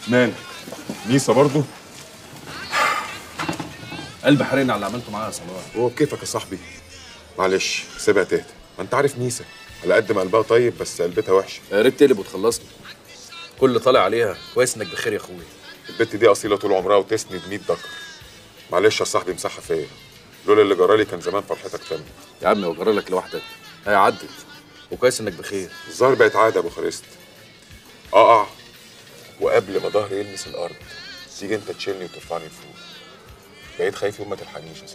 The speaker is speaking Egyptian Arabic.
مالك ميسا برضو قلبي حرقني على اللي عملته معاها يا صلاح هو بكيفك يا صاحبي معلش سيبها تهدى ما انت عارف ميسا على قد ما قلبها طيب بس قلبتها وحشه يا ريت تقلب وتخلصني كل اللي طالع عليها كويس انك بخير يا اخويا البت دي اصيله طول عمرها وتسند 100 ذكر معلش يا صاحبي مسحها فيا لولا اللي جرالي كان زمان فرحتك تمت يا عم لو جرالك لوحدك هي عدت وكويس انك بخير الظاهر بقت عاده يا ابو خريست اقع وقبل ما ظهري يلمس الارض تيجي انت تشيلني وترفعني لفوق بقيت خايف يوم ما تلحقنيش يا